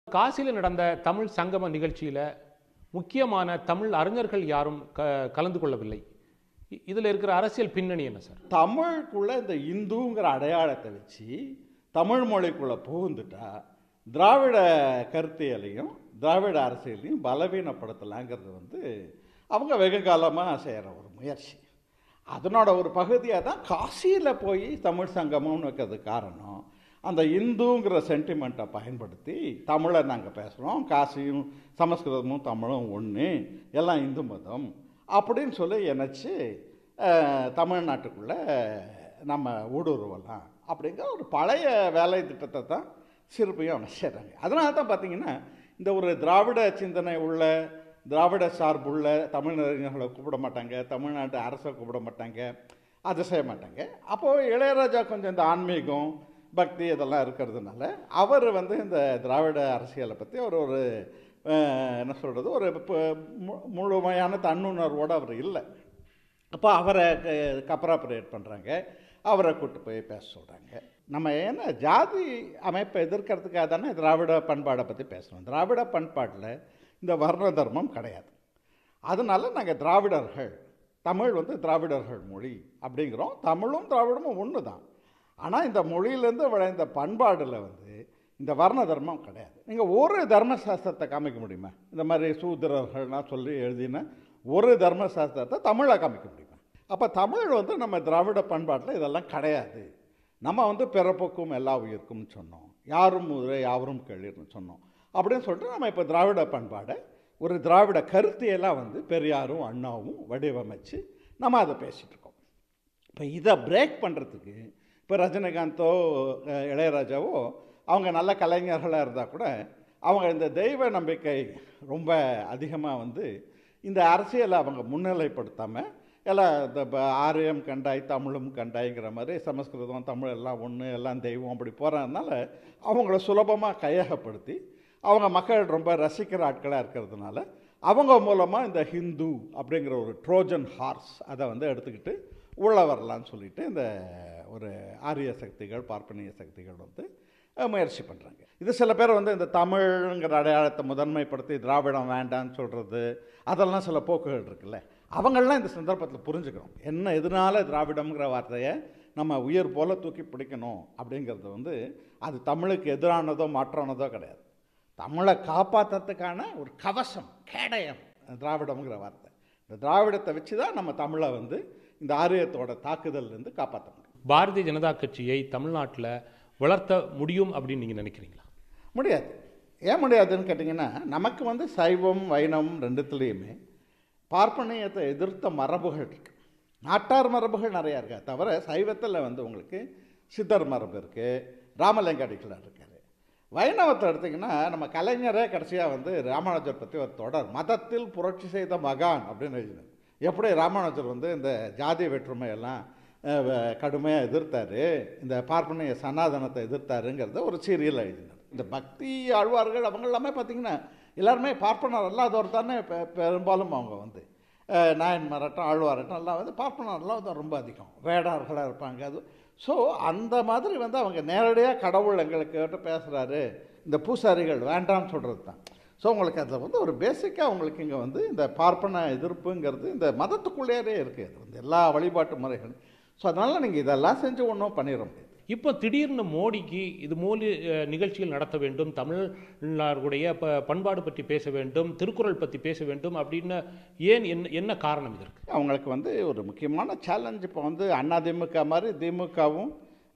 காசியில் நடந்த தமிழ் சங்கம நிகழ்ச்சியில் முக்கியமான தமிழ் அறிஞர்கள் யாரும் க கலந்து கொள்ளவில்லை இ- இதுல இருக்கிற அரசியல் பின்னணி என்ன சார் தமிழுக்குள்ள இந்த இந்துங்கிற அடையாளத்தை வச்சு தமிழ் மொழிக்குள்ள புகுந்துட்டா திராவிட கருத்தியலையும் திராவிட அரசியலையும் பலவீனப்படுத்தலாங்கிறது வந்து அவங்க வெகு காலமாக செய்கிற ஒரு முயற்சி அதனோட ஒரு பகுதியாக தான் காசியில் போய் தமிழ் சங்கமம்னு வைக்கிறது காரணம் அந்த இந்துங்கிற சென்டிமெண்ட்டை பயன்படுத்தி தமிழை நாங்கள் பேசுகிறோம் காசியும் சமஸ்கிருதமும் தமிழும் ஒன்று எல்லாம் இந்து மதம் அப்படின்னு சொல்லி இணைச்சு அஹ், தமிழ்நாட்டுக்குள்ளே நம்ம ஊடுருவலாம் அப்படிங்கிற ஒரு பழைய வேலை திட்டத்தை தான் சிறுபையும் அவங்க செய்கிறாங்க அதனால தான் பார்த்தீங்கன்னா இந்த ஒரு திராவிட சிந்தனை உள்ள திராவிட சார்புள்ள தமிழறிஞர்களை கூப்பிட மாட்டாங்க தமிழ்நாட்டு அரசை கூப்பிட மாட்டாங்க அதை செய்ய மாட்டாங்க அப்போது இளையராஜா கொஞ்சம் இந்த ஆன்மீகம் பக்தி இதெல்லாம் இருக்கிறதுனால அவர் வந்து இந்த திராவிட அரசியலை பற்றி அவர் ஒரு அஹ், என்ன சொல்கிறது ஒரு ப- மு- முழுமையான தன்னுணர்வோடு அவர் இல்லை அப்போ அவரை கப்பராப்பரேட் பண்ணுறாங்க அவரை கூட்டு போய் பேச சொல்கிறாங்க நம்ம என்ன ஜாதி அமைப்பை எதிர்க்கிறதுக்காக தானே திராவிட பண்பாடை பற்றி பேசுகிறோம் திராவிட பண்பாட்டில் இந்த வர்ண தர்மம் கிடையாது அதனால நாங்கள் திராவிடர்கள் தமிழ் வந்து திராவிடர்கள் மொழி அப்படிங்கிறோம் தமிழும் திராவிடமும் ஒன்று தான் ஆனால் இந்த மொழியிலேருந்து விளைந்த பண்பாடில் வந்து இந்த வர்ண தர்மம் கிடையாது நீங்கள் ஒரு தர்மசாஸ்திரத்தை காமிக்க முடியுமா இந்த மாதிரி சூத்திரர்கள்லாம் சொல்லி எழுதின ஒரு தர்மசாஸ்திரத்தை தமிழில் காமிக்க முடியுமா அப்போ தமிழ் வந்து நம்ம திராவிட பண்பாட்டில் இதெல்லாம் கிடையாது நம்ம வந்து பிறப்புக்கும் எல்லா உயிருக்கும்னு சொன்னோம் யாரும் முதலே யாவரும் கேள்வின்னு சொன்னோம் அப்படின்னு சொல்லிட்டு நம்ம இப்போ திராவிட பண்பாடை ஒரு திராவிட கருத்தியெல்லாம் வந்து பெரியாரும் அண்ணாவும் வடிவமைச்சு நம்ம அதை பேசிகிட்டு இருக்கோம் இப்போ இதை பிரேக் பண்ணுறதுக்கு இப்போ ரஜினிகாந்தோ அஹ், இளையராஜாவோ அவங்க நல்ல கலைஞர்களாக இருந்தால் கூட அவங்க இந்த தெய்வ நம்பிக்கை ரொம்ப அதிகமாக வந்து இந்த அரசியலை அவங்க முன்னிலைப்படுத்தாமல் எல்லாம் இந்த ப- ஆரியம் கண்டாய் தமிழும் கண்டாய்ங்கிற மாதிரி சமஸ்கிருதம் தமிழ் எல்லாம் ஒன்று எல்லாம் தெய்வம் அப்படி போகிறதுனால அவங்கள சுலபமாக கையகப்படுத்தி அவங்க மக்கள் ரொம்ப ரசிக்கிற ஆட்களாக இருக்கிறதுனால அவங்க மூலமாக இந்த ஹிந்து அப்படிங்கிற ஒரு ட்ரோஜன் ஹார்ஸ் அதை வந்து எடுத்துக்கிட்டு உள்ள வரலான்னு சொல்லிட்டு இந்த ஒரு ஆரிய சக்திகள் பார்ப்பனிய சக்திகள் வந்து அஹ், முயற்சி பண்ணுறாங்க இது சில பேர் வந்து இந்த தமிழ்ங்கிற அடையாளத்தை முதன்மைப்படுத்தி திராவிடம் வேண்டான்னு சொல்கிறது அதெல்லாம் சில போக்குகள் இருக்குல்ல அவங்களாம் இந்த சந்தர்ப்பத்தில் புரிஞ்சுக்கிறோம் என்ன எதனால திராவிடம்ங்கிற வார்த்தையை நம்ம உயிர் போல தூக்கி பிடிக்கணும் அப்படிங்கிறது வந்து அது தமிழுக்கு எதிரானதோ மாற்றானதோ கிடையாது தமிழை காப்பாற்றுறதுக்கான ஒரு கவசம் கேடயம் திராவிடம்ங்கிற வார்த்தை இந்த திராவிடத்தை வச்சு தான் நம்ம தமிழை வந்து இந்த ஆரியத்தோட தாக்குதல்லேருந்து காப்பாற்ற முடியும் பாரதிய ஜனதா கட்சியை தமிழ்நாட்டில் வளர்த்த முடியும் அப்படின்னு நீங்க நினைக்கிறீங்களா முடியாது ஏன் முடியாதுன்னு கேட்டிங்கன்னா நமக்கு வந்து சைவம் வைணவம் ரெண்டுத்துலேயுமே பார்ப்பனியத்தை எதிர்த்த மரபுகள் இருக்கு நாட்டார் மரபுகள் நிறையா இருக்கா தவிர சைவத்தில் வந்து உங்களுக்கு சித்தர் மரபு இருக்குது ராமலிங்க அடிகளார் இருக்காரு வைணவத்தை எடுத்திங்கன்னா நம்ம கலைஞரே கடைசியாக வந்து ராமானுஜர் பற்றி ஒரு தொடர் மதத்தில் புரட்சி செய்த மகான் அப்படின்னு எழுதினார் எப்படி ராமானுஜர் வந்து இந்த ஜாதி வேற்றுமையெல்லாம் கடுமையாக எதிர்த்தாரு இந்த பார்ப்பனிய சனாதனத்தை எதிர்த்தாருங்கிறத ஒரு சீரியல் எழுதினார் இந்த பக்தி ஆழ்வார்கள் அவங்க எல்லாமே பார்த்தீங்கன்னா எல்லாருமே பார்ப்பனர் அல்லாதவர் தானே பெ- பெரும்பாலும் அவங்க வந்து அஹ், நாயன்மாராட்டம் ஆழ்வாராட்டம் எல்லாம் வந்து பார்ப்பனர்லாம் வந்து ரொம்ப அதிகம் வேடார்களாக இருப்பாங்க அது ஸோ அந்த மாதிரி வந்து அவங்க நேரடியாக கடவுள் எங்களுக்கு கிட்ட பேசுகிறாரு இந்த பூசாரிகள் வேண்டாம்னு சொல்கிறது தான் ஸோ உங்களுக்கு அதில் வந்து ஒரு பேசிக்காக உங்களுக்கு இங்கே வந்து இந்த பார்ப்பன எதிர்ப்புங்கிறது இந்த மதத்துக்குள்ளேயே இருக்குது அது வந்து எல்லா வழிபாட்டு முறைகள் ஸோ அதனால் நீங்கள் இதெல்லாம் செஞ்சு ஒன்றும் பண்ணிட முடியாது இப்போ திடீர்னு மோடிக்கு இது மூலி அஹ், நிகழ்ச்சிகள் நடத்த வேண்டும் தமிழ்நாடுடைய ப பண்பாடு பற்றி பேச வேண்டும் திருக்குறள் பற்றி பேச வேண்டும் அப்படின்னு ஏன் என்ன என்ன காரணம் இதற்கு அவங்களுக்கு வந்து ஒரு முக்கியமான சேலஞ்ச் இப்போ வந்து அதிமுக மாதிரி திமுகவும்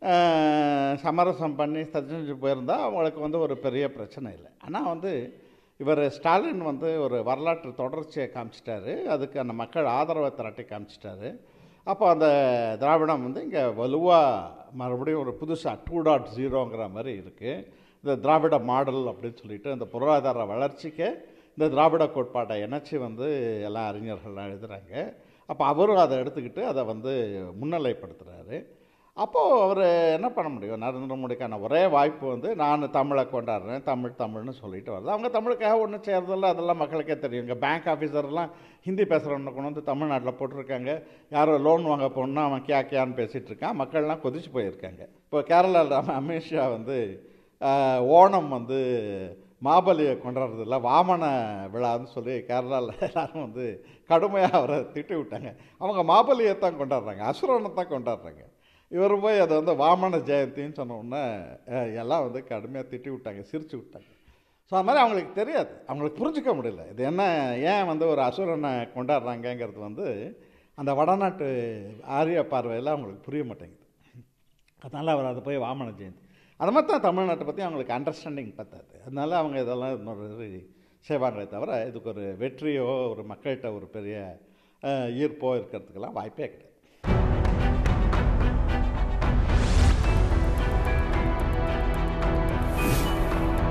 சமரசம் பண்ணி செஞ்சு போயிருந்தா அவங்களுக்கு வந்து ஒரு பெரிய பிரச்சனை இல்லை ஆனால் வந்து இவர் ஸ்டாலின் வந்து ஒரு வரலாற்று தொடர்ச்சியை காமிச்சிட்டாரு அதுக்கு அந்த மக்கள் ஆதரவை திரட்டி காமிச்சிட்டாரு அப்போ அந்த திராவிடம் வந்து இங்கே வலுவாக மறுபடியும் ஒரு புதுசாக டூ டாட் ஜீரோங்கிற மாதிரி இருக்குது இந்த திராவிட மாடல் அப்படின்னு சொல்லிட்டு அந்த பொருளாதார வளர்ச்சிக்கு இந்த திராவிட கோட்பாட்டை இணைச்சி வந்து எல்லா அறிஞர்கள்லாம் எழுதுகிறாங்க அப்போ அவரும் அதை எடுத்துக்கிட்டு அதை வந்து முன்னிலைப்படுத்துகிறாரு அப்போது அவர் என்ன பண்ண முடியும் நரேந்திர மோடிக்கான ஒரே வாய்ப்பு வந்து நான் தமிழை கொண்டாடுறேன் தமிழ் தமிழ்னு சொல்லிட்டு வருது அவங்க தமிழுக்காக ஒன்றும் செய்கிறதில்ல அதெல்லாம் மக்களுக்கே தெரியும் இங்கே பேங்க் ஆஃபீஸர்லாம் ஹிந்தி பேசுகிறவனை கொண்டு வந்து தமிழ்நாட்டில் போட்டிருக்காங்க யாரோ லோன் வாங்க போகணுன்னா அவன் கியா கியான்னு பேசிகிட்டு இருக்கான் மக்கள்லாம் கொதிச்சு போயிருக்காங்க இப்போ கேரளாவில் அமித்ஷா வந்து ஆஹ், ஓணம் வந்து மாபலியை கொண்டாடுறதில்ல வாமன விழான்னு சொல்லி கேரளாவில் எல்லாரும் வந்து கடுமையாக அவரை திட்டி விட்டாங்க அவங்க மாபலியை தான் கொண்டாடுறாங்க அசுரனை தான் கொண்டாடுறாங்க இவர் போய் அதை வந்து வாமன ஜெயந்தின்னு சொன்ன உடனே அஹ், எல்லாம் வந்து கடுமையாக திட்டி விட்டாங்க சிரிச்சு விட்டாங்க ஸோ அது மாதிரி அவங்களுக்கு தெரியாது அவங்களுக்கு புரிஞ்சுக்க முடியல இது என்ன ஏன் வந்து ஒரு அசுரனை கொண்டாடுறாங்கங்கிறது வந்து அந்த வடநாட்டு ஆரிய பார்வையில் அவங்களுக்கு புரிய மாட்டேங்குது அதனால் அவர் அதை போய் வாமன ஜெயந்தி அது மாதிரி தான் தமிழ்நாட்டை பற்றி அவங்களுக்கு அண்டர்ஸ்டாண்டிங் பத்தாது அதனால அவங்க இதெல்லாம் இன்னொரு இது செய்வாங்களே தவிர இதுக்கு ஒரு வெற்றியோ ஒரு மக்கள்கிட்ட ஒரு பெரிய அஹ், ஈர்ப்போ இருக்கிறதுக்கெல்லாம் வாய்ப்பே கிடையாது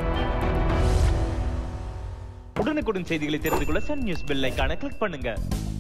உடனுக்குடன் செய்திகளை தெரிந்து கொள்ள சன் நியூஸ் பெல் ஐகானை கிளிக் பண்ணுங்க